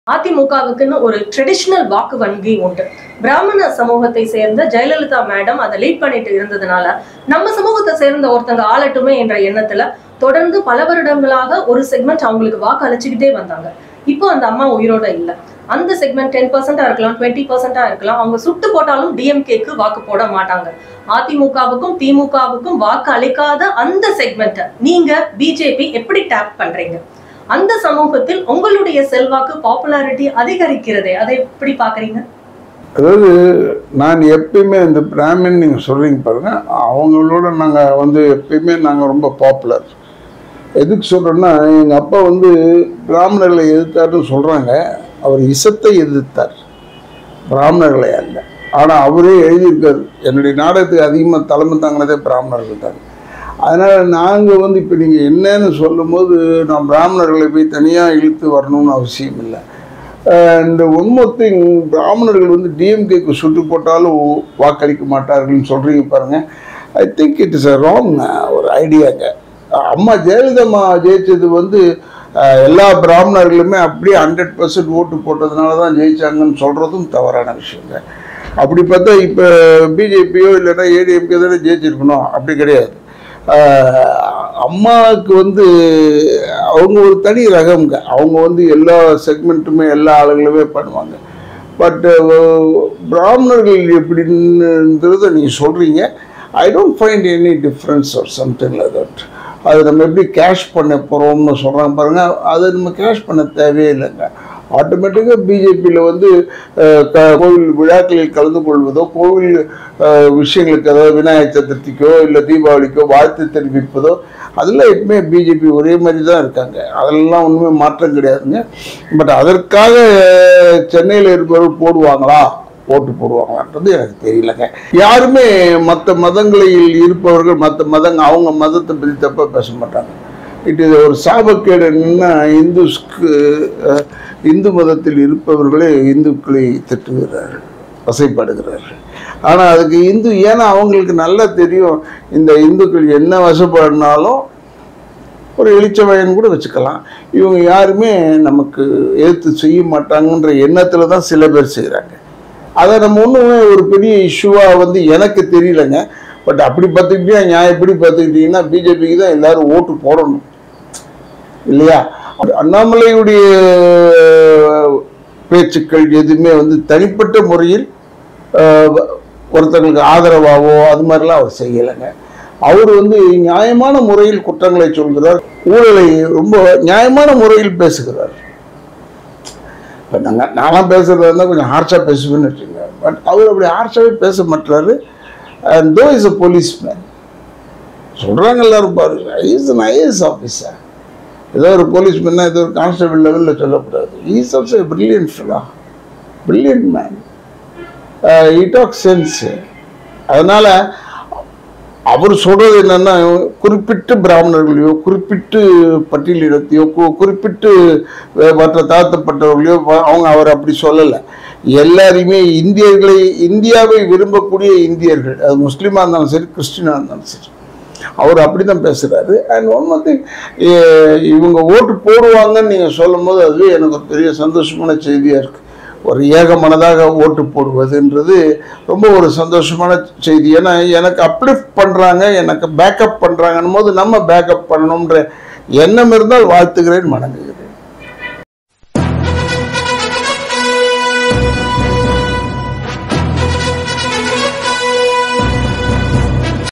அதிமுகவுக்குன்னு ஒரு ட்ரெடிஷ்னல் வாக்கு வங்கி உண்டு பிராமண சமூகத்தை சேர்ந்த ஜெயலலிதா மேடம் அதை லீட் பண்ணிட்டு இருந்ததுனால நம்ம சமூகத்தை சேர்ந்த ஒருத்தங்க ஆளட்டுமே என்ற எண்ணத்துல தொடர்ந்து பல வருடங்களாக ஒரு செக்மெண்ட் அவங்களுக்கு வாக்கு அழைச்சிக்கிட்டே வந்தாங்க இப்போ அந்த அம்மா உயிரோட இல்ல அந்த செக்மெண்ட் டென் பர்சன்டா இருக்கலாம் டுவெண்ட்டி பர்சன்டா இருக்கலாம் அவங்க சுட்டு போட்டாலும் டிஎம்கேக்கு வாக்கு போட மாட்டாங்க அதிமுகவுக்கும் திமுகவுக்கும் வாக்கு அளிக்காத அந்த செக்மெண்ட்டை நீங்க பிஜேபி எப்படி டேப் பண்றீங்க அந்த சமூகத்தில் உங்களுடைய செல்வாக்கு பாப்புலாரிட்டி அதிகரிக்கிறதே அதை எப்படி பாக்குறீங்க அதாவது நான் எப்பயுமே இந்த பிராமின் நீங்கள் சொல்கிறீங்க பாருங்க அவங்களோட நாங்கள் வந்து எப்பயுமே நாங்கள் ரொம்ப பாப்புலர் எதுக்கு சொல்கிறேன்னா எங்கள் அப்பா வந்து பிராமணர்களை எதிர்த்தாருன்னு சொல்கிறாங்க அவர் இசத்தை எதிர்த்தார் பிராமணர்களை அல்ல ஆனால் அவரே எழுதியிருக்காரு என்னுடைய நாடகத்துக்கு அதிகமாக தலைமை தாங்கினதே பிராமணர்கள் தான் அதனால் நாங்கள் வந்து இப்போ நீங்கள் என்னன்னு சொல்லும்போது நான் பிராமணர்களை போய் தனியாக இழுத்து வரணும்னு அவசியம் இல்லை இந்த ஒன்மொத்திங் பிராமணர்கள் வந்து டிஎம்கேக்கு சுட்டு போட்டாலும் வாக்களிக்க மாட்டார்கள்னு சொல்கிறீங்க பாருங்கள் I think it is a wrong ஒரு ஐடியாங்க அம்மா ஜெயலலிதா ஜெயிச்சது வந்து அஹ், எல்லா பிராமணர்களுமே அப்படியே ஹண்ட்ரட் பர்சன்ட் ஓட்டு போட்டதுனால தான் ஜெயிச்சாங்கன்னு சொல்கிறதும் தவறான விஷயங்க அப்படி பார்த்தா இப்போ பிஜேபியோ இல்லைன்னா ஏடிஎம்கே தானே ஜெயிச்சிருக்கணும் அப்படி கிடையாது ஆஹ் அம்மாவுக்கு வந்து அவங்க ஒரு தனி ரகம்ங்க அவங்க வந்து எல்லா செக்மெண்ட்டுமே எல்லா ஆளுங்களுமே பண்ணுவாங்க பட் பிராமணர்கள் எப்படின்றத நீங்கள் சொல்கிறீங்க I don't find any difference or something like that அது நம்ம எப்படி கேஷ் பண்ண போகிறோம்னு சொல்கிறாங்க பாருங்கள் அதை நம்ம கேஷ் பண்ண தேவையே இல்லைங்க ஆட்டோமேட்டிக்காக பிஜேபியில் வந்து அஹ், க- கோவில் விழாக்களில் கலந்து கொள்வதோ கோவில் அஹ், விஷயங்களுக்கு அதாவது விநாயகர் சதுர்த்திக்கோ இல்லை தீபாவளிக்கோ வாழ்த்து தெரிவிப்பதோ அதெல்லாம் எப்பவுமே பிஜேபி ஒரே மாதிரி தான் இருக்காங்க அதெல்லாம் ஒன்றுமே மாற்றம் கிடையாதுங்க பட் அதற்காக சென்னையில் இருப்பவர்கள் போடுவாங்களா ஓட்டு போடுவாங்களான்றது எனக்கு தெரியலங்க யாருமே மற்ற மதங்களில் இருப்பவர்கள் மற்ற மதங்க அவங்க மதத்தை பற்றி தப்பாக பேச மாட்டாங்க இட் இது ஒரு சாபக்கேடு என்னன்னா இந்துஸ்க்கு அஹ், இந்து மதத்தில் இருப்பவர்களே இந்துக்களை திட்டுகிறார்கள் வசைப்படுகிறார்கள் ஆனால் அதுக்கு இந்து ஏன்னா அவங்களுக்கு நல்லா தெரியும் இந்த இந்துக்கள் என்ன வசப்படுனாலும் ஒரு எலிச்சவயன் கூட வச்சுக்கலாம் இவங்க யாருமே நமக்கு எதிர்த்து செய்ய மாட்டாங்கன்ற எண்ணத்தில் தான் சில பேர் செய்கிறாங்க அதை நம்ம ஒன்றுமே ஒரு பெரிய இஷ்யூவாக வந்து எனக்கு தெரியலங்க பட் அப்படி பார்த்துக்கிட்டீங்கன்னா நியாயப்படி பார்த்துக்கிட்டிங்கன்னா பிஜேபிக்கு தான் எல்லாரும் ஓட்டு போடணும் இல்லையா அண்ணாமலையுடைய பேச்சுக்கள் எதுவுமே வந்து தனிப்பட்ட முறையில் ஆஹ், ஒருத்தங்களுக்கு ஆதரவாவோ அது மாதிரிலாம் அவர் செய்யலைங்க அவர் வந்து நியாயமான முறையில் குற்றங்களை சொல்கிறார் ஊழலை ரொம்ப நியாயமான முறையில் பேசுகிறார் இப்போ நாங்கள் நான்லாம் பேசுகிறதா இருந்தால் கொஞ்சம் ஹார்ஷாக பேசுவேன்னு வச்சுங்க பட் அவர் அப்படி ஹார்ஷாகவே பேச மாட்டாரு and though is a police man சொல்கிறாங்க எல்லாரும் பாருங்க இஸ் அன் ஐஏஎஸ் ஆஃபீஸர் ஏதோ ஒரு போலீஸ் மேனா ஏதோ ஒரு கான்ஸ்டபிள் லெவலில் சொல்லக்கூடாது is also brilliant fellow brilliant man he talk sense அதனால் அவர் சொல்றது என்னன்னா குறிப்பிட்டு பிராமணர்களையோ குறிப்பிட்டு பட்டியலினத்தையோ கு- குறிப்பிட்டு வே- மற்ற தாழ்த்தப்பட்டவர்களையோ வ- அவங்க அவர் அப்படி சொல்லலை எல்லாரையுமே இந்தியர்களை இந்தியாவை விரும்பக்கூடிய இந்தியர்கள் அது முஸ்லீமாக இருந்தாலும் சரி கிறிஸ்டினாக இருந்தாலும் சரி அவர் அப்படி தான் பேசுகிறாரு அண்ட் ஒன் திங் இவங்க ஓட்டு போடுவாங்கன்னு நீங்கள் சொல்லும் போது அதுவே எனக்கு ஒரு பெரிய சந்தோஷமான செய்தியாக இருக்குது ஒரு ஏக மனதாக ஓட்டு போடுவதுன்றது ரொம்ப ஒரு சந்தோஷமான செய்தி ஏன்னா எனக்கு அப்லிஃப்ட் பண்ணுறாங்க எனக்கு பேக்கப் பண்ணுறாங்கன்னும் போது நம்ம பேக்கப் பண்ணணுன்ற எண்ணம் இருந்தால் வாழ்த்துகிறேன் வணங்குகிறேன்